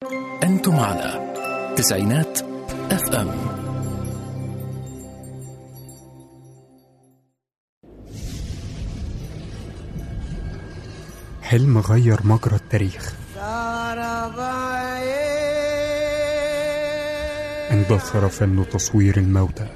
أنتم على تسعينات اف ام حلم غير مجرى التاريخ اندثر فن تصوير الموتى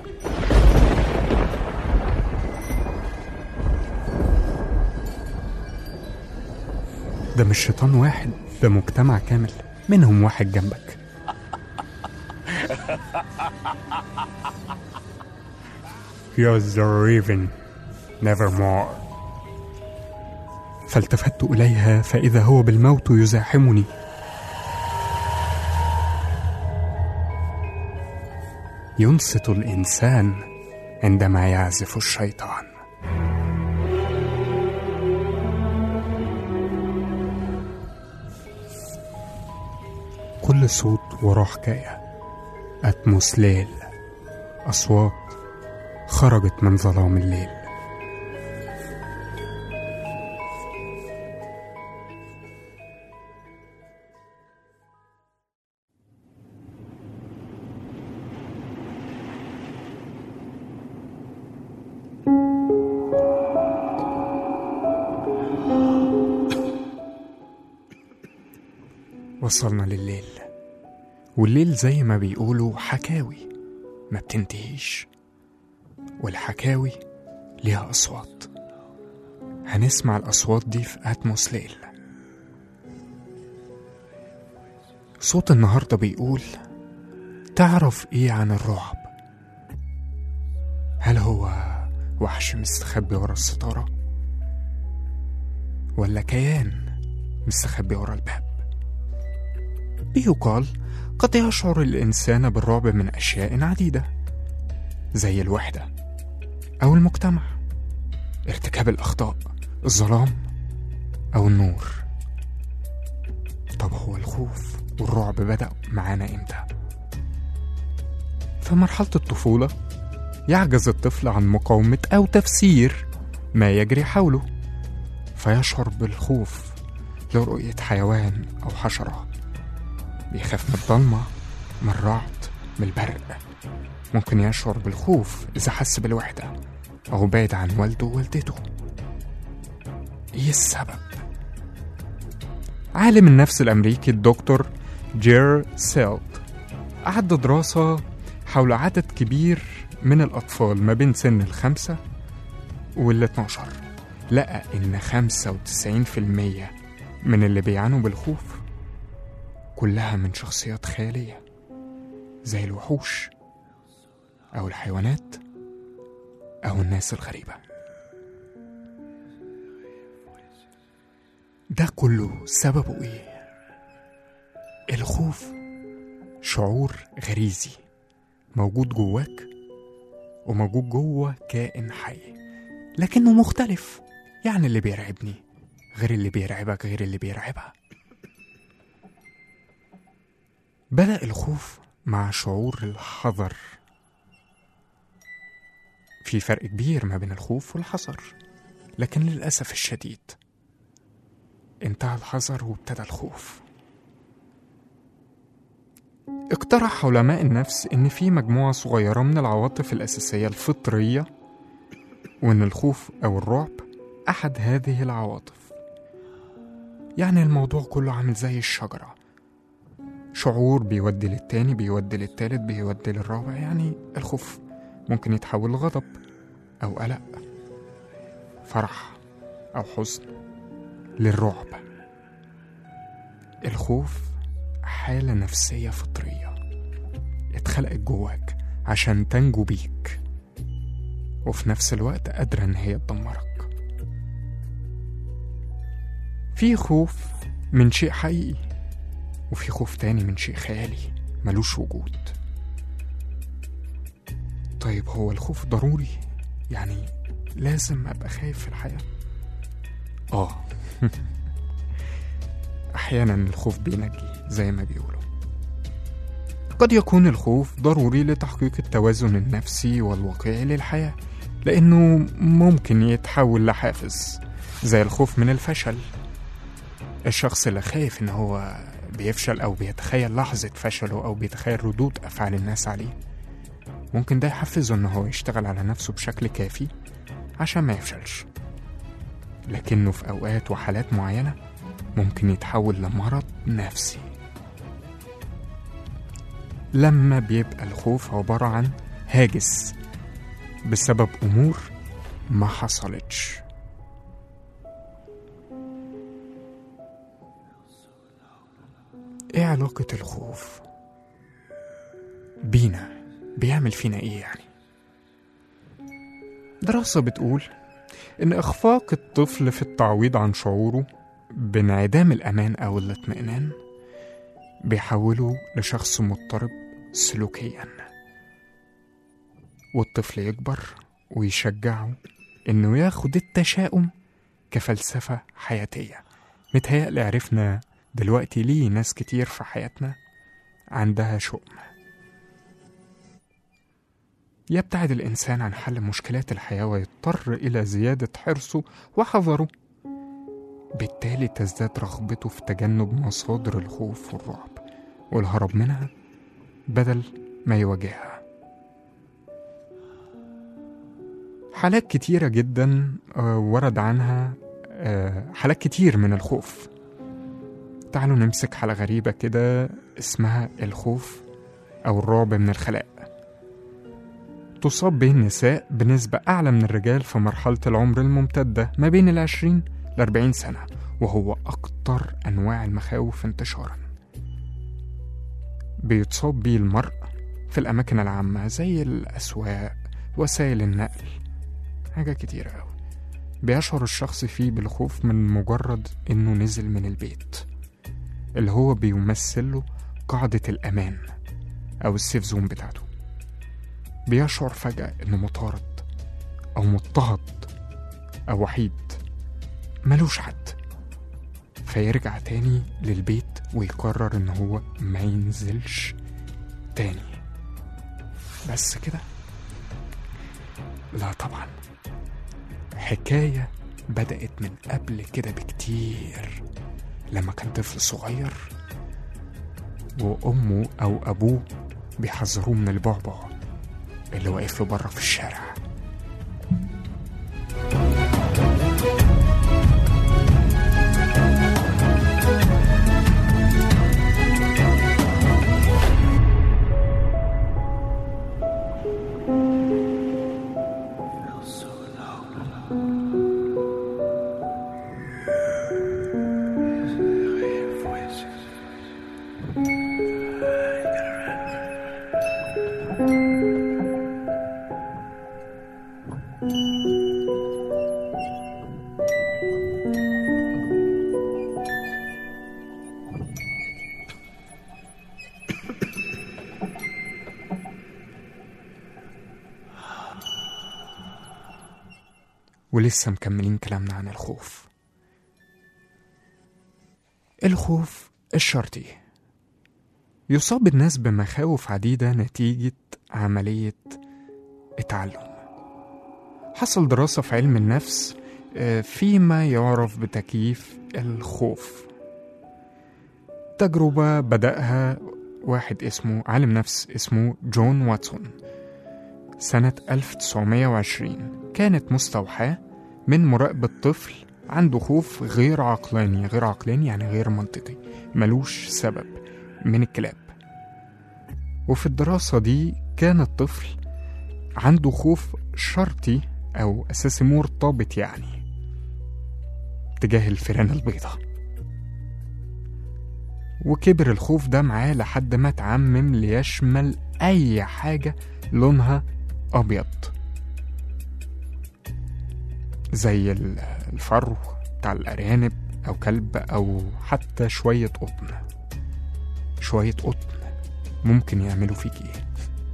ده مش شيطان واحد ده مجتمع كامل منهم واحد جنبك Here's the raven nevermore فالتفت إليها فإذا هو بالموت يزاحمني ينصت الإنسان عندما يعزف الشيطان كل صوت وراه حكاية أتموس ليل أصوات خرجت من ظلام الليل وصلنا لليل والليل زي ما بيقولوا حكاوي ما بتنتهيش والحكاوي ليها أصوات هنسمع الأصوات دي في أتموس ليل صوت النهاردة بيقول تعرف إيه عن الرعب هل هو وحش مستخبي ورا الستارة ولا كيان مستخبي ورا الباب بيقال قد يشعر الإنسان بالرعب من أشياء عديدة زي الوحدة أو المجتمع ارتكاب الأخطاء الظلام أو النور طب هو الخوف والرعب بدأ معانا إمتى؟ في مرحلة الطفولة يعجز الطفل عن مقاومة أو تفسير ما يجري حوله فيشعر بالخوف لرؤية حيوان أو حشرة بيخاف من الضلمة من الرعد من البرق ممكن يشعر بالخوف إذا حس بالوحدة أو بعد عن والده ووالدته إيه السبب؟ عالم النفس الأمريكي الدكتور جير سيلت أعد دراسة حول عدد كبير من الأطفال ما بين سن الخمسة وال 12 لقى إن 95% من اللي بيعانوا بالخوف كلها من شخصيات خيالية زي الوحوش أو الحيوانات أو الناس الغريبة ده كله سببه إيه؟ الخوف شعور غريزي موجود جواك وموجود جوه كائن حي لكنه مختلف يعني اللي بيرعبني غير اللي بيرعبك غير اللي بيرعبها بدأ الخوف مع شعور الحذر في فرق كبير ما بين الخوف والحذر لكن للأسف الشديد انتهى الحذر وابتدى الخوف اقترح علماء النفس إن في مجموعة صغيرة من العواطف الأساسية الفطرية وإن الخوف أو الرعب أحد هذه العواطف يعني الموضوع كله عامل زي الشجرة شعور بيودي للتاني بيودي للتالت بيودي للرابع يعني الخوف ممكن يتحول لغضب أو قلق فرح أو حزن للرعب الخوف حالة نفسية فطرية اتخلقت جواك عشان تنجو بيك وفي نفس الوقت قادرة إن هي تدمرك في خوف من شيء حقيقي وفي خوف تاني من شيء خيالي ملوش وجود طيب هو الخوف ضروري يعني لازم أبقى خايف في الحياة آه أحيانا الخوف بينجي زي ما بيقولوا قد يكون الخوف ضروري لتحقيق التوازن النفسي والواقعي للحياة لأنه ممكن يتحول لحافز زي الخوف من الفشل الشخص اللي خايف إن هو بيفشل أو بيتخيل لحظة فشله أو بيتخيل ردود أفعال الناس عليه ممكن ده يحفزه إن هو يشتغل على نفسه بشكل كافي عشان ما يفشلش لكنه في أوقات وحالات معينة ممكن يتحول لمرض نفسي لما بيبقى الخوف عبارة عن هاجس بسبب أمور ما حصلتش ايه علاقة الخوف بينا بيعمل فينا ايه يعني دراسة بتقول إن إخفاق الطفل في التعويض عن شعوره بانعدام الأمان أو الاطمئنان بيحوله لشخص مضطرب سلوكيا والطفل يكبر ويشجعه إنه ياخد التشاؤم كفلسفة حياتية متهيألي عرفنا دلوقتي ليه ناس كتير في حياتنا عندها شؤم يبتعد الإنسان عن حل مشكلات الحياة ويضطر إلى زيادة حرصه وحذره بالتالي تزداد رغبته في تجنب مصادر الخوف والرعب والهرب منها بدل ما يواجهها حالات كتيرة جدا آه، ورد عنها آه، حالات كتير من الخوف تعالوا نمسك حالة غريبة كده اسمها الخوف أو الرعب من الخلاء تصاب به النساء بنسبة أعلى من الرجال في مرحلة العمر الممتدة ما بين العشرين لأربعين سنة وهو أكتر أنواع المخاوف انتشارا بيتصاب به المرء في الأماكن العامة زي الأسواق وسائل النقل حاجة كتيرة أوي بيشعر الشخص فيه بالخوف من مجرد إنه نزل من البيت اللي هو بيمثل له قاعدة الأمان أو السيف زون بتاعته بيشعر فجأة إنه مطارد أو مضطهد أو وحيد ملوش حد فيرجع تاني للبيت ويقرر إن هو ما ينزلش تاني بس كده لا طبعا حكاية بدأت من قبل كده بكتير لما كان طفل صغير وأمه أو أبوه بيحذروه من البعبع اللي واقف له بره في الشارع ولسه مكملين كلامنا عن الخوف الخوف الشرطي يصاب الناس بمخاوف عديدة نتيجة عملية التعلم حصل دراسة في علم النفس آه، فيما يعرف بتكييف الخوف تجربة بدأها واحد اسمه عالم نفس اسمه جون واتسون سنة 1920 كانت مستوحاة من مراقبة طفل عنده خوف غير عقلاني غير عقلاني يعني غير منطقي ملوش سبب من الكلاب وفي الدراسة دي كان الطفل عنده خوف شرطي أو أساسي مرتبط يعني تجاه الفئران البيضاء وكبر الخوف ده معاه لحد ما اتعمم ليشمل أي حاجة لونها أبيض زي ال- الفرو بتاع الأرانب أو كلب أو حتى شوية قطن شوية قطن ممكن يعملوا فيك إيه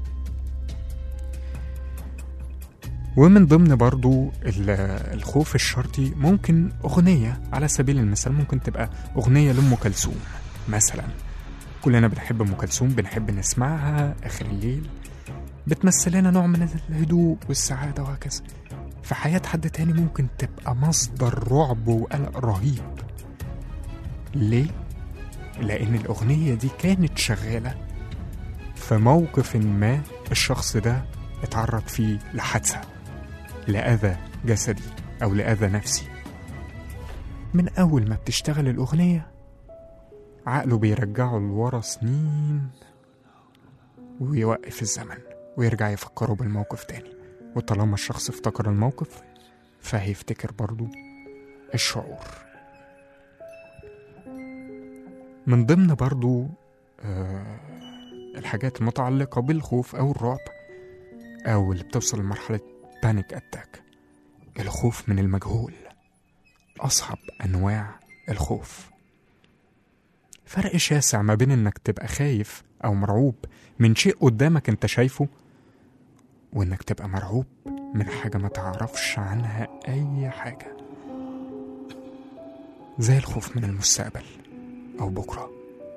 ومن ضمن برضو ال- الخوف الشرطي ممكن أغنية على سبيل المثال ممكن تبقى أغنية لأم كلثوم مثلا كلنا بنحب أم كلثوم بنحب نسمعها آخر الليل بتمثل لنا نوع من الهدوء والسعادة وهكذا في حياة حد تاني ممكن تبقى مصدر رعب وقلق رهيب ليه؟ لأن الأغنية دي كانت شغالة في موقف ما الشخص ده اتعرض فيه لحادثة لأذى جسدي أو لأذى نفسي من أول ما بتشتغل الأغنية عقله بيرجعه لورا سنين ويوقف الزمن ويرجع يفكره بالموقف تاني وطالما الشخص افتكر الموقف فهيفتكر برضو الشعور من ضمن برضو آه الحاجات المتعلقة بالخوف أو الرعب أو اللي بتوصل لمرحلة بانيك أتاك الخوف من المجهول أصعب أنواع الخوف فرق شاسع ما بين إنك تبقى خايف أو مرعوب من شيء قدامك أنت شايفه وإنك تبقى مرعوب من حاجة ما تعرفش عنها أي حاجة زي الخوف من المستقبل أو بكرة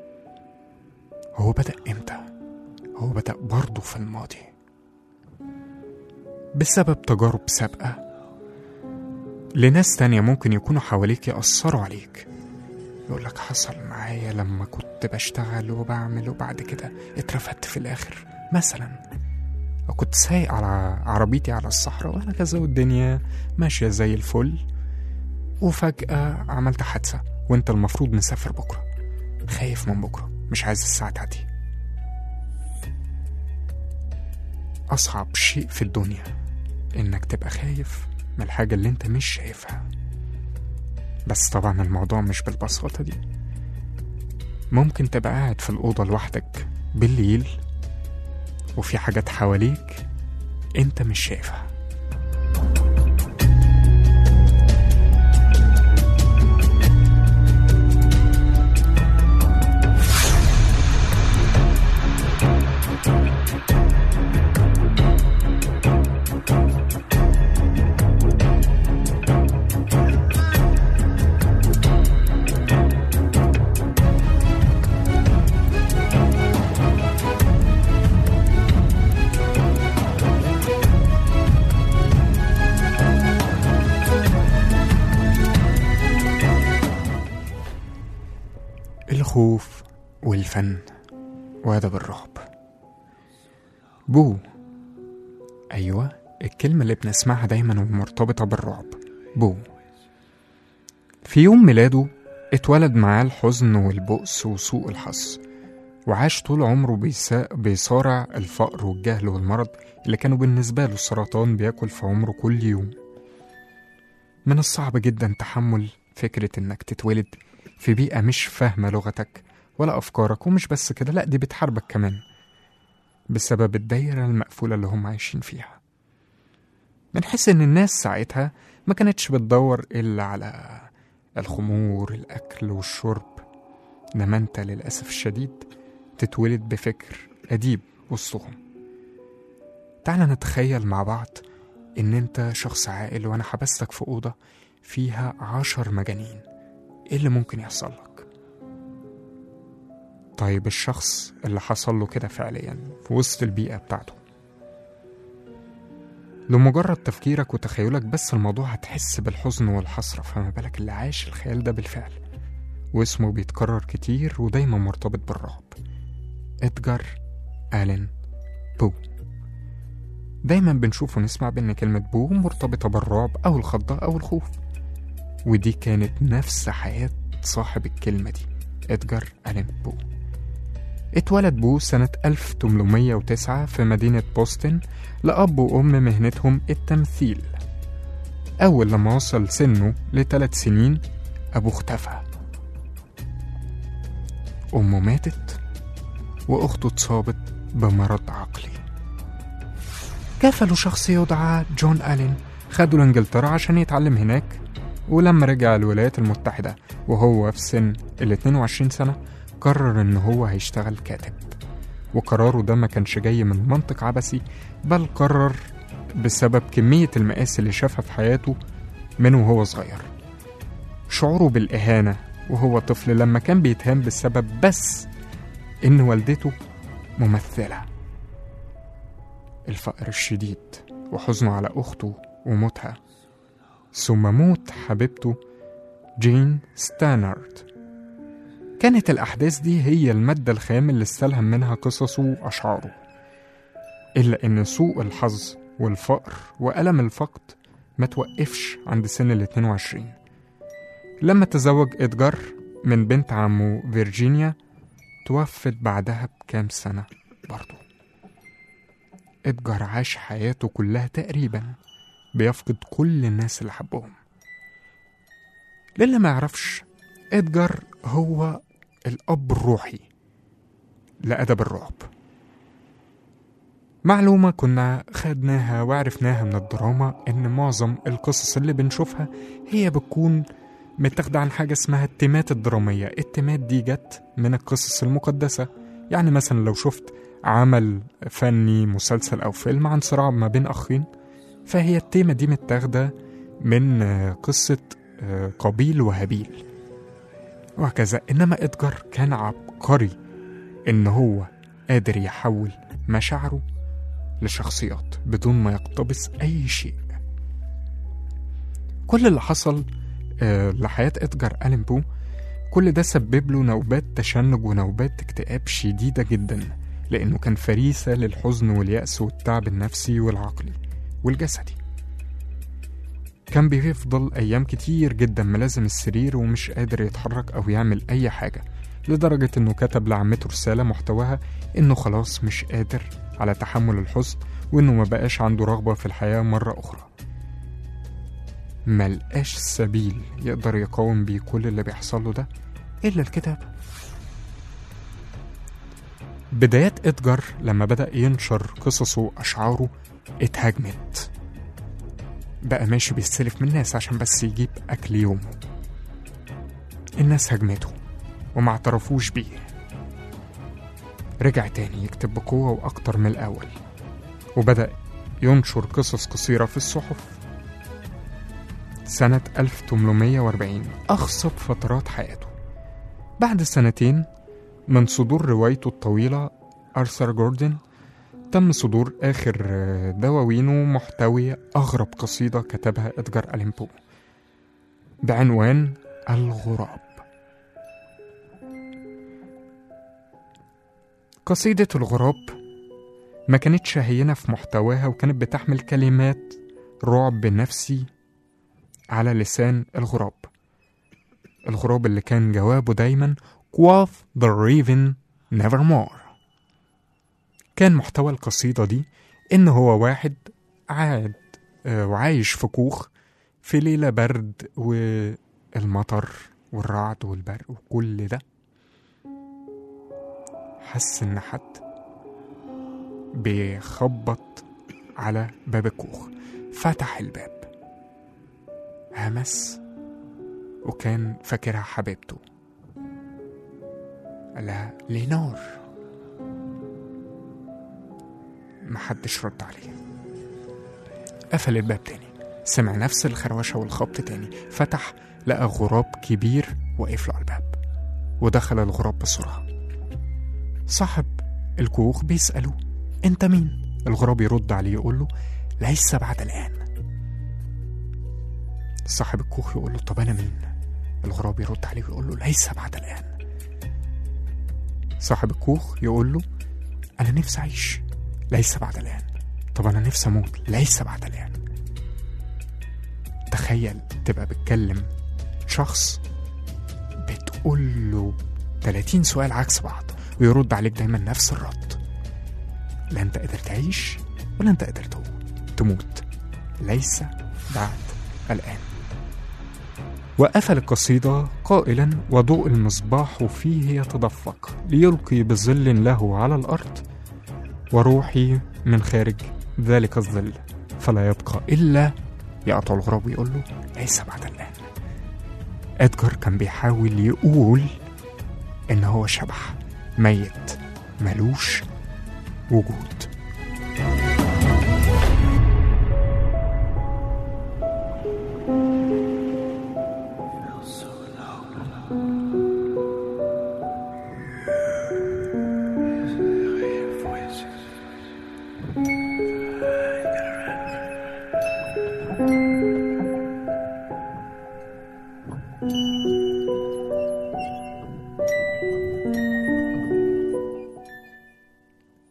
هو بدأ إمتى؟ هو بدأ برضه في الماضي بسبب تجارب سابقة لناس تانية ممكن يكونوا حواليك يأثروا عليك يقولك حصل معايا لما كنت بشتغل وبعمل وبعد كده اترفدت في الآخر مثلا أو كنت سايق على عربيتي على الصحراء وهكذا والدنيا ماشية زي الفل وفجأة عملت حادثة وانت المفروض مسافر بكرة خايف من بكرة مش عايز الساعة تعدي أصعب شيء في الدنيا إنك تبقى خايف من الحاجة اللي انت مش شايفها بس طبعا الموضوع مش بالبساطة دي ممكن تبقى قاعد في الأوضة لوحدك بالليل وفي حاجات حواليك انت مش شايفها الخوف والفن وأدب الرعب بو أيوة الكلمة اللي بنسمعها دايما ومرتبطة بالرعب بو في يوم ميلاده اتولد معاه الحزن والبؤس وسوء الحظ وعاش طول عمره بيسا... بيصارع الفقر والجهل والمرض اللي كانوا بالنسبة له السرطان بياكل في عمره كل يوم من الصعب جدا تحمل فكرة انك تتولد في بيئة مش فاهمة لغتك ولا أفكارك ومش بس كده لأ دي بتحاربك كمان بسبب الدايرة المقفولة اللي هم عايشين فيها بنحس إن الناس ساعتها ما كانتش بتدور إلا على الخمور الأكل والشرب إنما أنت للأسف الشديد تتولد بفكر أديب وسطهم تعال نتخيل مع بعض إن أنت شخص عاقل وأنا حبستك في أوضة فيها عشر مجانين ايه اللي ممكن يحصل لك طيب الشخص اللي حصل له كده فعليا في وسط البيئة بتاعته لمجرد تفكيرك وتخيلك بس الموضوع هتحس بالحزن والحسرة فما بالك اللي عاش الخيال ده بالفعل واسمه بيتكرر كتير ودايما مرتبط بالرعب إدجار آلين بو دايما بنشوف ونسمع بأن كلمة بو مرتبطة بالرعب أو الخضة أو الخوف ودي كانت نفس حياة صاحب الكلمة دي إدجار ألين بو اتولد بو سنة 1809 في مدينة بوسطن لأب وأم مهنتهم التمثيل أول لما وصل سنه لثلاث سنين أبوه اختفى أمه ماتت وأخته اتصابت بمرض عقلي كفلوا شخص يدعى جون ألين خدوا لإنجلترا عشان يتعلم هناك ولما رجع الولايات المتحدة وهو في سن ال 22 سنة قرر إن هو هيشتغل كاتب وقراره ده ما كانش جاي من منطق عبثي بل قرر بسبب كمية المآسي اللي شافها في حياته من وهو صغير شعوره بالإهانة وهو طفل لما كان بيتهان بسبب بس إن والدته ممثلة الفقر الشديد وحزنه على أخته وموتها ثم موت حبيبته جين ستانارد كانت الأحداث دي هي المادة الخام اللي استلهم منها قصصه وأشعاره إلا إن سوء الحظ والفقر وألم الفقد ما توقفش عند سن ال 22 لما تزوج إدجار من بنت عمه فيرجينيا توفت بعدها بكام سنة برضه إدجار عاش حياته كلها تقريبا بيفقد كل الناس اللي حبهم للي ما يعرفش إدجار هو الأب الروحي لأدب الرعب معلومة كنا خدناها وعرفناها من الدراما إن معظم القصص اللي بنشوفها هي بتكون متاخدة عن حاجة اسمها التيمات الدرامية التيمات دي جت من القصص المقدسة يعني مثلا لو شفت عمل فني مسلسل أو فيلم عن صراع ما بين أخين فهي التيمة دي متاخدة من آه، قصة آه، قابيل وهابيل وهكذا إنما إدجار كان عبقري إن هو قادر يحول مشاعره لشخصيات بدون ما يقتبس أي شيء كل اللي حصل آه، لحياة إدجار ألين بو كل ده سبب له نوبات تشنج ونوبات اكتئاب شديدة جدا لأنه كان فريسة للحزن واليأس والتعب النفسي والعقلي والجسدي كان بيفضل أيام كتير جدا ملازم السرير ومش قادر يتحرك أو يعمل أي حاجة لدرجة إنه كتب لعمته رسالة محتواها إنه خلاص مش قادر على تحمل الحزن وإنه ما بقاش عنده رغبة في الحياة مرة أخرى ملقاش سبيل يقدر يقاوم بيه كل اللي بيحصل له ده إلا الكتابة بدايات إدجار لما بدأ ينشر قصصه وأشعاره اتهاجمت بقى ماشي بيستلف من الناس عشان بس يجيب أكل يومه الناس هجمته وما اعترفوش بيه رجع تاني يكتب بقوة وأكتر من الأول وبدأ ينشر قصص قصيرة في الصحف سنة 1840 أخصب فترات حياته بعد سنتين من صدور روايته الطويلة أرثر جوردن تم صدور آخر آه، دواوينه محتوية أغرب قصيدة كتبها إدجار ألين بو بعنوان الغراب قصيدة الغراب ما كانتش هينة في محتواها وكانت بتحمل كلمات رعب نفسي على لسان الغراب الغراب اللي كان جوابه دايما quoth the raven nevermore كان محتوى القصيدة دي إن هو واحد قاعد آه، وعايش في كوخ في ليلة برد والمطر والرعد والبرق وكل ده حس إن حد بيخبط على باب الكوخ فتح الباب همس وكان فاكرها حبيبته قالها لينار محدش رد عليه قفل الباب تاني سمع نفس الخروشة والخبط تاني فتح لقى غراب كبير واقف له على الباب ودخل الغراب بسرعة صاحب الكوخ بيسأله انت مين الغراب يرد عليه يقول له ليس بعد الآن صاحب الكوخ يقول له طب أنا مين الغراب يرد عليه ويقول له ليس بعد الآن صاحب الكوخ يقول له أنا نفسي أعيش ليس بعد الآن طب أنا نفسي أموت ليس بعد الآن تخيل تبقى بتكلم شخص بتقول له 30 سؤال عكس بعض ويرد عليك دايما نفس الرد لا انت قادر تعيش ولا انت قادر تو- تموت ليس بعد الآن وقفل القصيدة قائلا وضوء المصباح فيه يتدفق ليلقي بظل له على الأرض وروحي من خارج ذلك الظل فلا يبقى إلا يقطع الغراب ويقول له ليس بعد الآن إدجار كان بيحاول يقول إن هو شبح ميت ملوش وجود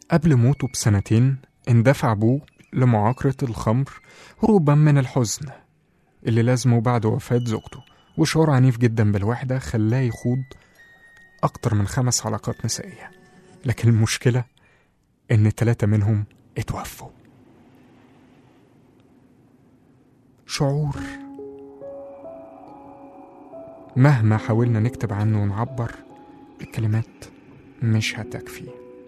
قبل موته بسنتين اندفع أبوه لمعاقرة الخمر هروبا من الحزن اللي لازمه بعد وفاة زوجته وشعور عنيف جدا بالوحدة خلاه يخوض أكتر من خمس علاقات نسائية لكن المشكلة إن ثلاثة منهم اتوفوا شعور مهما حاولنا نكتب عنه ونعبر الكلمات مش هتكفي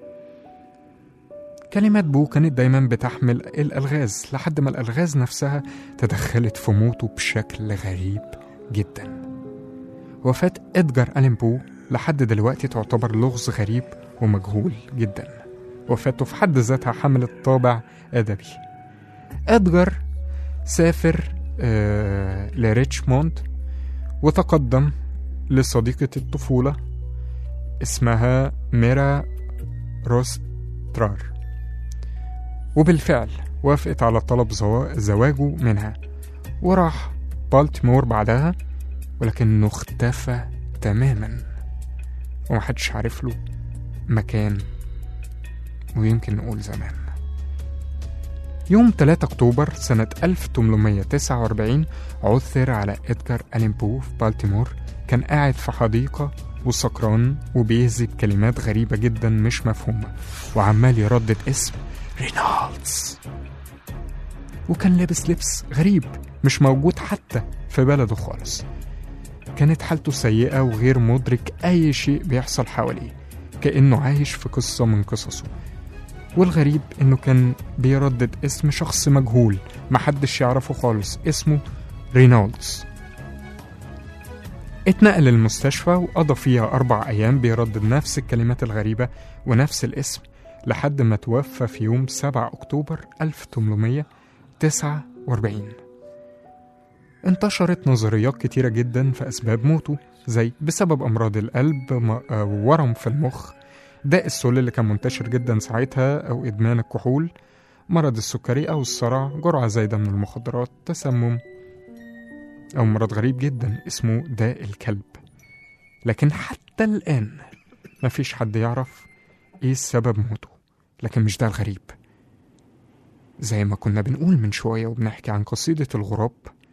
كلمات بو كانت دايما بتحمل الألغاز لحد ما الألغاز نفسها تدخلت في موته بشكل غريب جدا وفاة إدجار ألين بو لحد دلوقتي تعتبر لغز غريب ومجهول جدا وفاته في حد ذاتها حملت طابع أدبي إدجار سافر آه لريتشموند وتقدم لصديقة الطفولة اسمها ميرا روسترار وبالفعل وافقت على طلب زوا- زواجه منها وراح بالتيمور بعدها ولكنه اختفى تماما ومحدش عارف له مكان ويمكن نقول زمان يوم 3 أكتوبر سنة 1849 عثر على إدجار ألين بو في بالتيمور كان قاعد في حديقة وسكران وبيهذب كلمات غريبة جدا مش مفهومة وعمال يردد اسم رينالدز وكان لابس لبس غريب مش موجود حتى في بلده خالص كانت حالته سيئة وغير مدرك أي شيء بيحصل حواليه كأنه عايش في قصة من قصصه والغريب إنه كان بيردد اسم شخص مجهول محدش يعرفه خالص اسمه رينالدز اتنقل المستشفى وقضى فيها أربع أيام بيردد نفس الكلمات الغريبة ونفس الاسم لحد ما توفى في يوم 7 أكتوبر 1849 انتشرت نظريات كتيرة جدا في أسباب موته زي بسبب أمراض القلب م- آه، ورم في المخ داء السل اللي كان منتشر جدا ساعتها أو إدمان الكحول مرض السكري أو الصرع جرعة زايدة من المخدرات تسمم أو مرض غريب جدا اسمه داء الكلب لكن حتى الآن مفيش حد يعرف إيه سبب موته لكن مش ده الغريب زي ما كنا بنقول من شوية وبنحكي عن قصيدة الغراب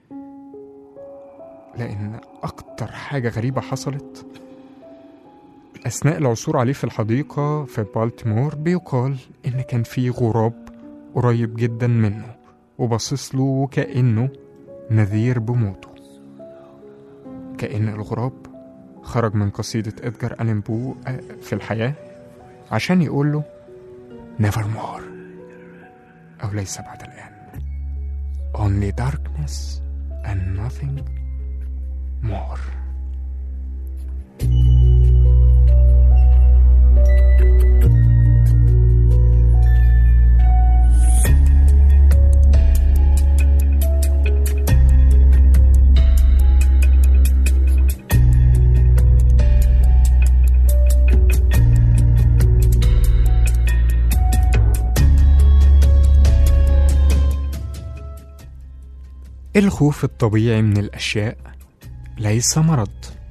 لأن أكتر حاجة غريبة حصلت أثناء العثور عليه في الحديقة في بالتيمور بيقال إن كان في غراب قريب جدا منه وباصص له وكأنه نذير بموته كأن الغراب خرج من قصيدة إدجار ألين بو آه، في الحياة عشان يقول له nevermore أو ليس بعد الآن only darkness and nothing more الخوف الطبيعي من الأشياء ليس مرض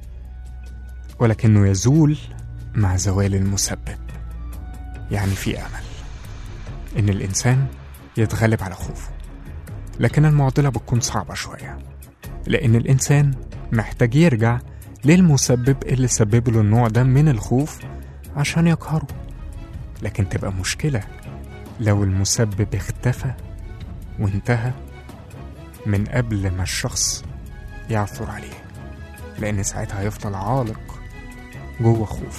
ولكنه يزول مع زوال المسبب يعني في أمل إن الإنسان يتغلب على خوفه لكن المعضلة بتكون صعبة شوية لأن الإنسان محتاج يرجع للمسبب اللي سبب له النوع ده من الخوف عشان يقهره لكن تبقى مشكلة لو المسبب اختفى وانتهى من قبل ما الشخص يعثر عليه لأن ساعتها هيفضل عالق جوه خوفه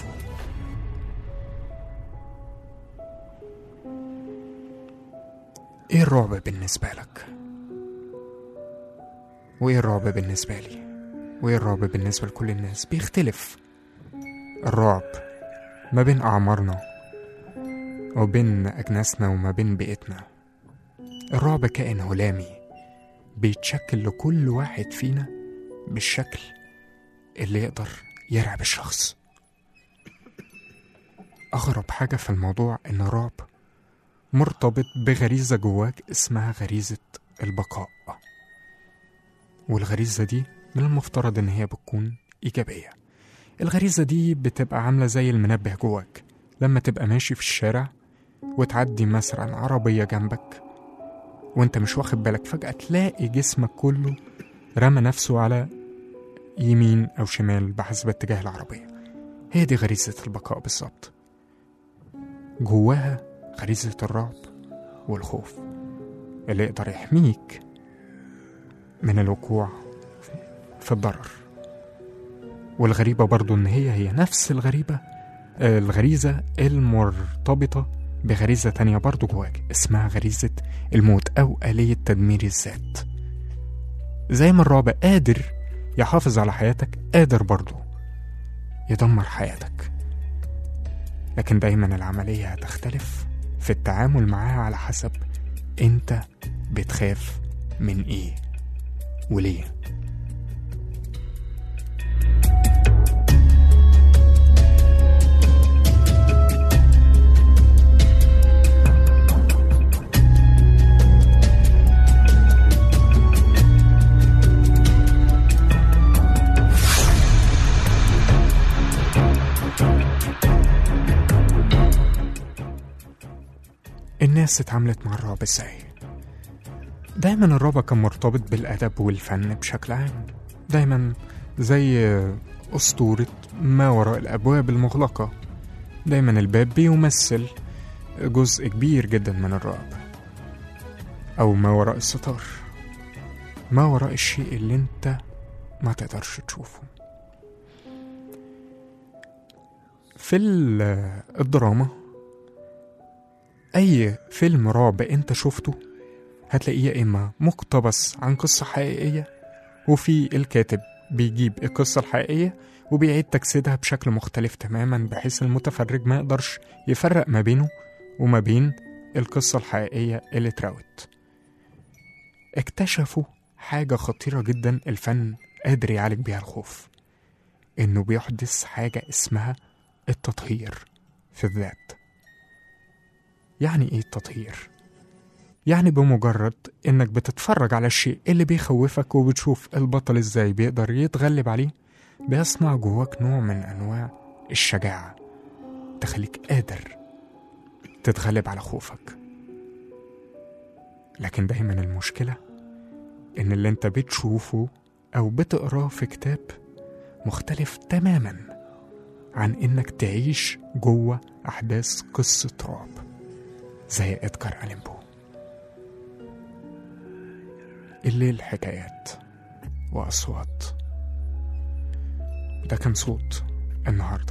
ايه الرعب بالنسبة لك؟ وايه الرعب بالنسبة لي؟ وايه الرعب بالنسبة لكل الناس؟ بيختلف الرعب ما بين أعمارنا وبين أجناسنا وما بين بيئتنا الرعب كائن هلامي بيتشكل لكل واحد فينا بالشكل اللي يقدر يرعب الشخص أغرب حاجة في الموضوع إن الرعب مرتبط بغريزة جواك اسمها غريزة البقاء والغريزة دي من المفترض إن هي بتكون إيجابية الغريزة دي بتبقى عاملة زي المنبه جواك لما تبقى ماشي في الشارع وتعدي مثلا عربية جنبك وانت مش واخد بالك فجأة تلاقي جسمك كله رمى نفسه على يمين أو شمال بحسب اتجاه العربية هي دي غريزة البقاء بالظبط جواها غريزة الرعب والخوف اللي يقدر يحميك من الوقوع في الضرر والغريبة برضو إن هي هي نفس الغريبة آه، الغريزة المرتبطة بغريزة تانية برضو جواك اسمها غريزة الموت أو آلية تدمير الذات زي ما الرعب قادر يحافظ على حياتك قادر برضو يدمر حياتك لكن دايما العملية هتختلف في التعامل معاها على حسب انت بتخاف من ايه وليه الناس اتعاملت مع الرعب ازاي دايما الرعب كان مرتبط بالأدب والفن بشكل عام دايما زي أسطورة ما وراء الأبواب المغلقة دايما الباب بيمثل جزء كبير جدا من الرعب أو ما وراء الستار ما وراء الشيء اللي انت ما تقدرش تشوفه في ال- الدراما أي فيلم رعب أنت شفته هتلاقيه يا إما مقتبس عن قصة حقيقية وفي الكاتب بيجيب القصة الحقيقية وبيعيد تجسيدها بشكل مختلف تماما بحيث المتفرج ما يقدرش يفرق ما بينه وما بين القصة الحقيقية اللي اتراوت اكتشفوا حاجة خطيرة جدا الفن قادر يعالج بيها الخوف إنه بيحدث حاجة اسمها التطهير في الذات يعني ايه التطهير؟ يعني بمجرد انك بتتفرج على الشيء اللي بيخوفك وبتشوف البطل ازاي بيقدر يتغلب عليه بيصنع جواك نوع من انواع الشجاعة تخليك قادر تتغلب على خوفك لكن دايما المشكلة ان اللي انت بتشوفه او بتقراه في كتاب مختلف تماما عن انك تعيش جوه احداث قصة رعب زي إدكار ألين بو الليل حكايات وأصوات ده كان صوت النهاردة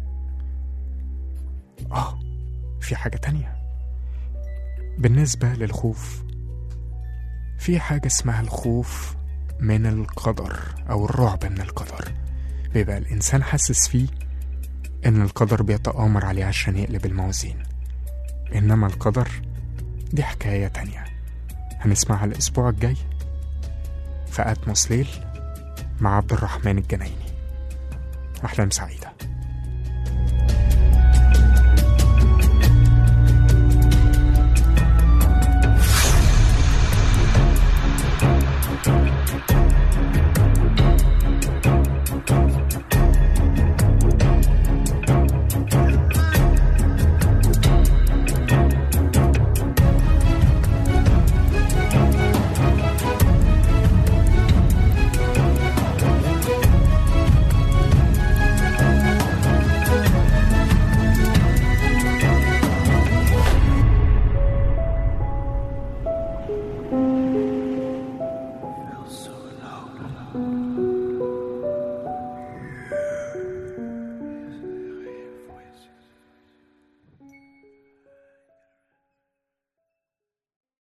آه في حاجة تانية بالنسبة للخوف في حاجة اسمها الخوف من القدر أو الرعب من القدر بيبقى الإنسان حاسس فيه إن القدر بيتآمر عليه عشان يقلب الموازين إنما القدر دي حكاية تانية هنسمعها الأسبوع الجاي في أتموس ليل مع عبد الرحمن الجنايني أحلام سعيدة